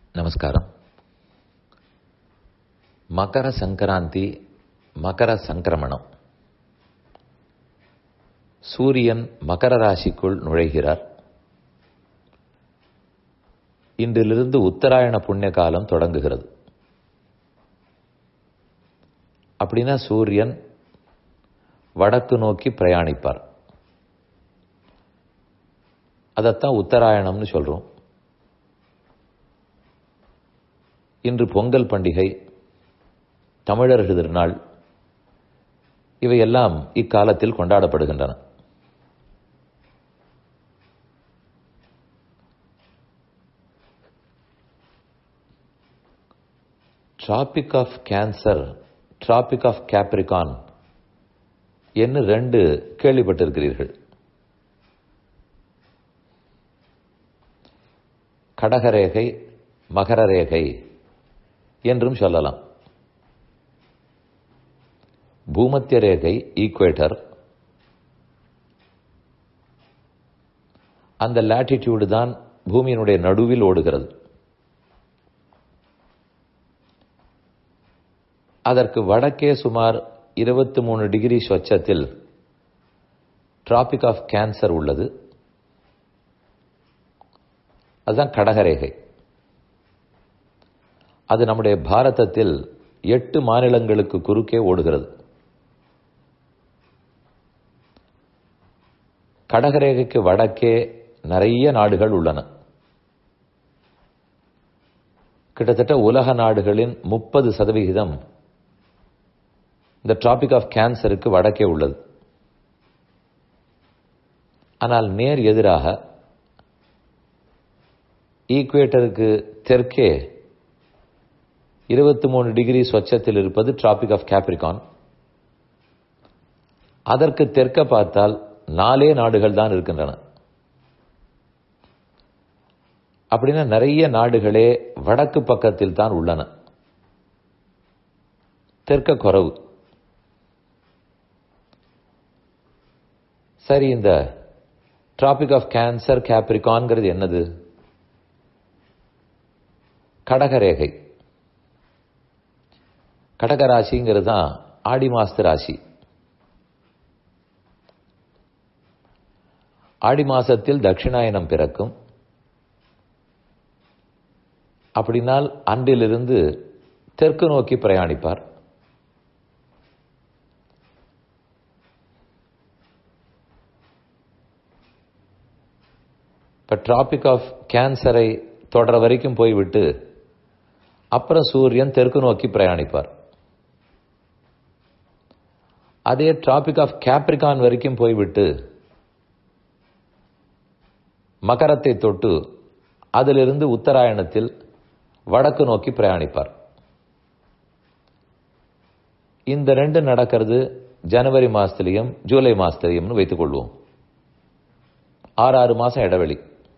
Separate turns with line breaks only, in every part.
நமஸ்காரம் மகர சங்கராந்தி மகர சங்கிரமணம் சூரியன் மகர ராசிக்குள் நுழைகிறார் இன்றிலிருந்து உத்தராயண புண்ணிய காலம் தொடங்குகிறது அப்படின்னா சூரியன் வடக்கு நோக்கி பிரயாணிப்பார் அதைத்தான் உத்தராயணம்னு சொல்றோம் இன்று பொங்கல் பண்டிகை தமிழர்கள் திருநாள் இவையெல்லாம் இக்காலத்தில் கொண்டாடப்படுகின்றன tropic of cancer tropic of Capricorn என்று ரெண்டு கேள்விப்பட்டிருக்கிறீர்கள் கடகரேகை மகர ரேகை என்றும் சொல்லலாம் பூமத்திய ரேகை ஈக்குவேட்டர் அந்த லாட்டிடியூடு தான் பூமியினுடைய நடுவில் ஓடுகிறது அதற்கு வடக்கே சுமார் இருபத்தி மூணு டிகிரி சொச்சத்தில் டிராபிக் ஆஃப் கேன்சர் உள்ளது அதுதான் கடகரேகை அது நம்முடைய பாரதத்தில் எட்டு மாநிலங்களுக்கு குறுக்கே ஓடுகிறது கடகரேகைக்கு வடக்கே நிறைய நாடுகள் உள்ளன கிட்டத்தட்ட உலக நாடுகளின் முப்பது சதவிகிதம் இந்த டிராபிக் ஆஃப் கேன்சருக்கு வடக்கே உள்ளது ஆனால் நேர் எதிராக ஈக்குவேட்டருக்கு தெற்கே இருபத்தி மூணு டிகிரி சொச்சத்தில் இருப்பது டிராபிக் ஆஃப் கேப்ரிகான் அதற்கு தெற்க பார்த்தால் நாலே நாடுகள் தான் இருக்கின்றன அப்படின்னா நிறைய நாடுகளே வடக்கு பக்கத்தில் தான் உள்ளன தெற்க குறவு சரி இந்த டிராபிக் ஆஃப் கேன்சர் கேப்ரிகான்ங்கிறது என்னது கடகரேகை கடக ராசிங்கிறது தான் ஆடி மாசத்து ராசி ஆடி மாசத்தில் தட்சிணாயனம் பிறக்கும் அப்படினால் அன்றிலிருந்து தெற்கு நோக்கி பிரயாணிப்பார் இப்ப டிராபிக் ஆஃப் கேன்சரை தொடர வரைக்கும் போய்விட்டு அப்புறம் சூரியன் தெற்கு நோக்கி பிரயாணிப்பார் அதே டிராபிக் ஆஃப் கேப்ரிகான் வரைக்கும் போய்விட்டு மகரத்தை தொட்டு அதிலிருந்து உத்தராயணத்தில் வடக்கு நோக்கி பிரயாணிப்பார் இந்த ரெண்டு நடக்கிறது ஜனவரி மாசத்திலையும் ஜூலை மாசத்திலையும்னு வைத்துக் கொள்வோம் ஆறு ஆறு மாசம் இடைவெளி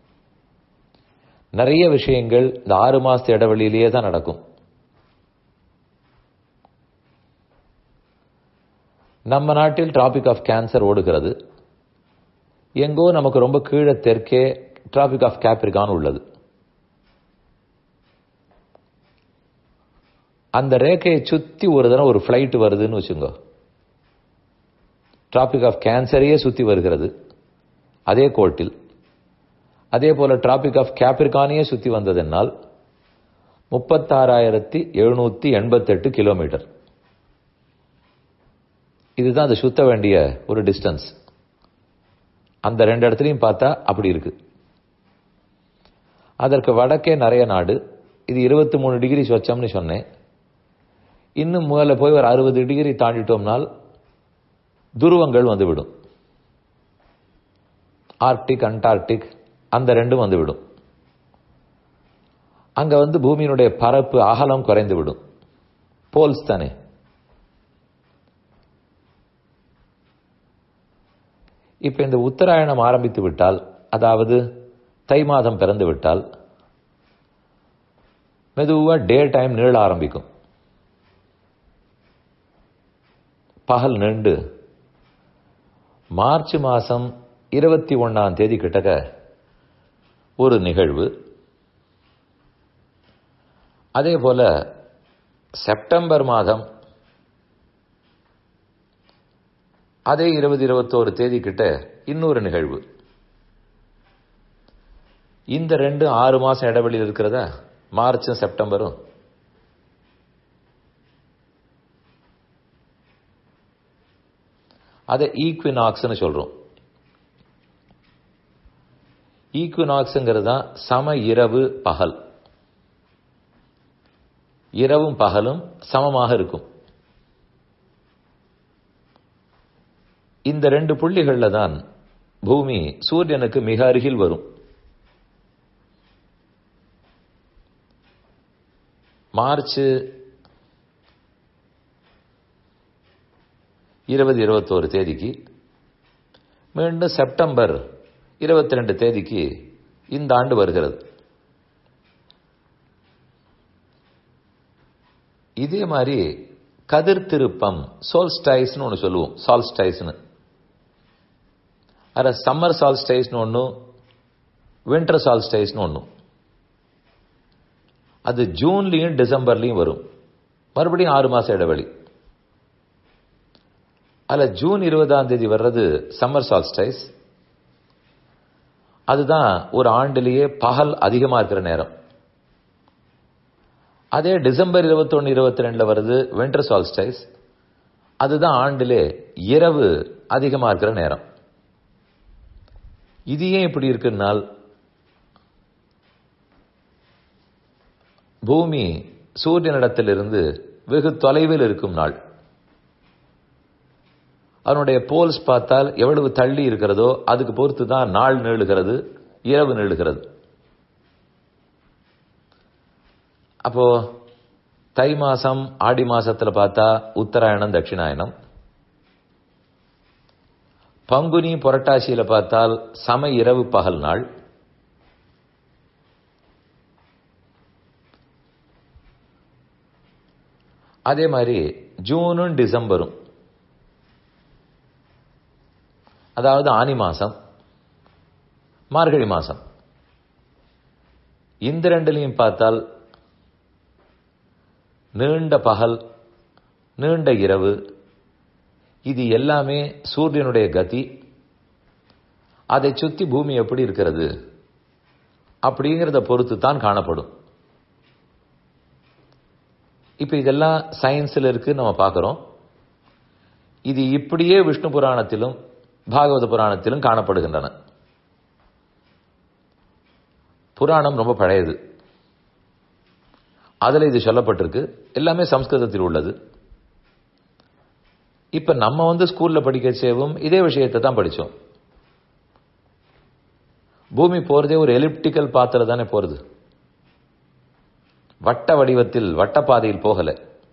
நிறைய விஷயங்கள் இந்த ஆறு மாசத்து இடைவெளியிலேயே தான் நடக்கும் நம்ம நாட்டில் டிராபிக் ஆஃப் கேன்சர் ஓடுகிறது எங்கோ நமக்கு ரொம்ப கீழே தெற்கே டிராபிக் ஆஃப் கேப்ரிகான் உள்ளது அந்த ரேகையை சுத்தி ஒரு தடவை ஒரு ஃபிளைட் வருதுன்னு வச்சுங்க டிராபிக் ஆஃப் கேன்சரையே சுத்தி வருகிறது அதே கோட்டில் அதே போல டிராபிக் ஆஃப் கேப்ரிகானையே சுத்தி வந்ததென்னால் முப்பத்தாறாயிரத்தி எழுநூத்தி எண்பத்தெட்டு கிலோமீட்டர் இதுதான் அது சுத்த வேண்டிய ஒரு டிஸ்டன்ஸ் அந்த ரெண்டு இடத்துலையும் பார்த்தா அப்படி இருக்கு அதற்கு வடக்கே நிறைய நாடு இது இருபத்தி மூணு டிகிரி சொச்சம்னு சொன்னேன் இன்னும் முதல்ல போய் ஒரு அறுபது டிகிரி தாண்டிட்டோம்னால் துருவங்கள் வந்துவிடும் ஆர்டிக் அண்டார்டிக் அந்த ரெண்டும் வந்துவிடும் அங்க வந்து பூமியினுடைய பரப்பு அகலம் குறைந்து விடும் போல்ஸ் தானே இப்ப இந்த உத்தராயணம் ஆரம்பித்து விட்டால் அதாவது தை மாதம் பிறந்து விட்டால் மெதுவா டே டைம் நீள ஆரம்பிக்கும் பகல் நின்று மார்ச் மாசம் இருபத்தி ஒன்னாம் தேதி கிட்டக்க ஒரு நிகழ்வு அதே போல செப்டம்பர் மாதம் அதே இருபது இருபத்தோரு தேதி கிட்ட இன்னொரு நிகழ்வு இந்த ரெண்டு ஆறு மாசம் இடைவெளியில் இருக்கிறதா மார்ச்சும் செப்டம்பரும் அதை ஈக்வினாக்ஸ்னு சொல்றோம் ஈக்வினாக்ஸ்ங்கிறது தான் சம இரவு பகல் இரவும் பகலும் சமமாக இருக்கும் இந்த ரெண்டு புள்ளிகள்ல தான் பூமி சூரியனுக்கு மிக அருகில் வரும் மார்ச் இருபது இருபத்தோரு தேதிக்கு மீண்டும் செப்டம்பர் இருபத்தி ரெண்டு தேதிக்கு இந்த ஆண்டு வருகிறது இதே மாதிரி கதிர் திருப்பம் சோல்ஸ்டைஸ்னு ஒன்று சொல்லுவோம் சால்ஸ்டைஸ்னு அத சம்மர் சால்ஸ்டைஸ்னு ஒன்று வின்டர் சால்ஸ்டைஸ்னு ஒன்று அது ஜூன்லையும் டிசம்பர்லையும் வரும் மறுபடியும் ஆறு மாசம் இடைவெளி அதில் ஜூன் இருபதாம் தேதி வர்றது சம்மர் சால்ஸ்டைஸ் அதுதான் ஒரு ஆண்டிலேயே பகல் அதிகமாக இருக்கிற நேரம் அதே டிசம்பர் இருபத்தொன்னு இருபத்தி ரெண்டுல வருது வின்டர் சால்ஸ்டைஸ் அதுதான் ஆண்டிலே இரவு அதிகமாக இருக்கிற நேரம் இது ஏன் இப்படி இருக்குன்னால் பூமி சூரியனிடத்திலிருந்து வெகு தொலைவில் இருக்கும் நாள் அதனுடைய போல்ஸ் பார்த்தால் எவ்வளவு தள்ளி இருக்கிறதோ அதுக்கு பொறுத்து தான் நாள் நீளுகிறது இரவு நீளுகிறது அப்போ தை மாசம் ஆடி மாசத்துல பார்த்தா உத்தராயணம் தட்சிணாயனம் பங்குனி புரட்டாசியில பார்த்தால் சம இரவு பகல் நாள் அதே மாதிரி ஜூனும் டிசம்பரும் அதாவது ஆனி மாசம் மார்கழி மாசம் இந்த ரெண்டுலையும் பார்த்தால் நீண்ட பகல் நீண்ட இரவு இது எல்லாமே சூரியனுடைய கதி அதை சுத்தி பூமி எப்படி இருக்கிறது அப்படிங்கிறத பொறுத்து தான் காணப்படும் இப்ப இதெல்லாம் சயின்ஸ்ல இருக்கு நம்ம பார்க்கிறோம் இது இப்படியே விஷ்ணு புராணத்திலும் பாகவத புராணத்திலும் காணப்படுகின்றன புராணம் ரொம்ப பழையது அதுல இது சொல்லப்பட்டிருக்கு எல்லாமே சம்ஸ்கிருதத்தில் உள்ளது இப்ப நம்ம வந்து ஸ்கூல்ல படிக்க சேவும் இதே விஷயத்தை தான் படிச்சோம் பூமி போறதே ஒரு எலிப்டிக்கல் பாத்திர தானே போறது வட்ட வடிவத்தில் வட்டப்பாதையில் போகல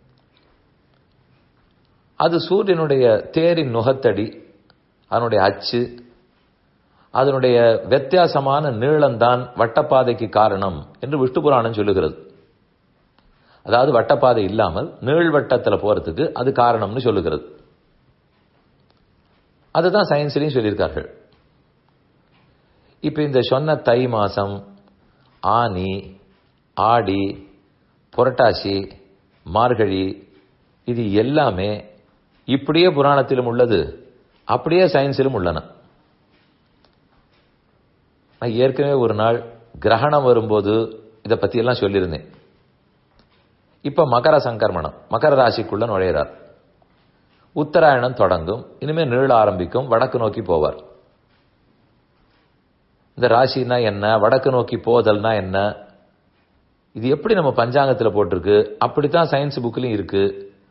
அது சூரியனுடைய தேரின் நுகத்தடி அதனுடைய அச்சு அதனுடைய வித்தியாசமான நீளம்தான் வட்டப்பாதைக்கு காரணம் என்று விஷ்ணு புராணம் சொல்லுகிறது அதாவது வட்டப்பாதை இல்லாமல் நீள்வட்டத்தில் போறதுக்கு அது காரணம்னு சொல்லுகிறது அதுதான் சயின்ஸ்லையும் சொல்லியிருக்கார்கள் இப்ப இந்த சொன்ன தை மாசம் ஆனி ஆடி புரட்டாசி மார்கழி இது எல்லாமே இப்படியே புராணத்திலும் உள்ளது அப்படியே சயின்ஸிலும் உள்ளன நான் ஏற்கனவே ஒரு நாள் கிரகணம் வரும்போது இதை பத்தி எல்லாம் சொல்லியிருந்தேன் இப்ப மகர சங்கர்மணம் மகர ராசிக்குள்ள நுழையிறார் உத்தராயணம் தொடங்கும் இனிமே நீள ஆரம்பிக்கும் வடக்கு நோக்கி போவார் இந்த ராசினா என்ன வடக்கு நோக்கி போதல்னா என்ன இது எப்படி நம்ம பஞ்சாங்கத்தில் போட்டிருக்கு அப்படித்தான் சயின்ஸ் புக்லயும் இருக்கு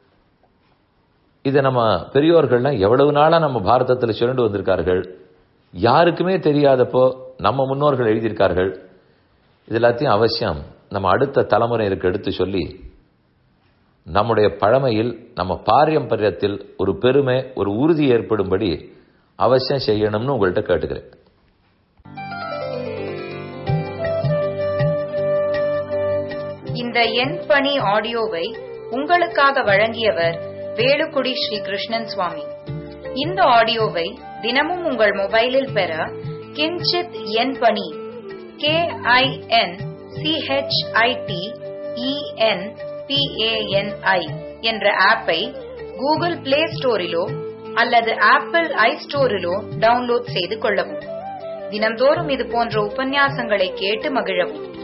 இதை நம்ம பெரியோர்கள்லாம் எவ்வளவு நாளா நம்ம பாரதத்தில் சுரண்டு வந்திருக்கார்கள் யாருக்குமே தெரியாதப்போ நம்ம முன்னோர்கள் எழுதியிருக்கார்கள் இது எல்லாத்தையும் அவசியம் நம்ம அடுத்த தலைமுறையிற்கு எடுத்து சொல்லி நம்முடைய பழமையில் நம்ம பாரம்பரியத்தில் ஒரு பெருமை ஒரு உறுதி ஏற்படும்படி அவசியம் செய்யணும்னு உங்கள்கிட்ட கேட்டுக்கிறேன்
இந்த எண் பணி ஆடியோவை உங்களுக்காக வழங்கியவர் வேலுக்குடி ஸ்ரீ கிருஷ்ணன் சுவாமி இந்த ஆடியோவை தினமும் உங்கள் மொபைலில் பெற கிஞ்சித் எண் பணி கே ஐ என் சிஹெச்ஐடி இஎன்பிஏஎன்ஐ என்ற ஆப்பை கூகுள் பிளே ஸ்டோரிலோ அல்லது ஆப்பிள் ஐ ஸ்டோரிலோ டவுன்லோட் செய்து கொள்ளவும் தினம்தோறும் இது போன்ற உபன்யாசங்களை கேட்டு மகிழவும்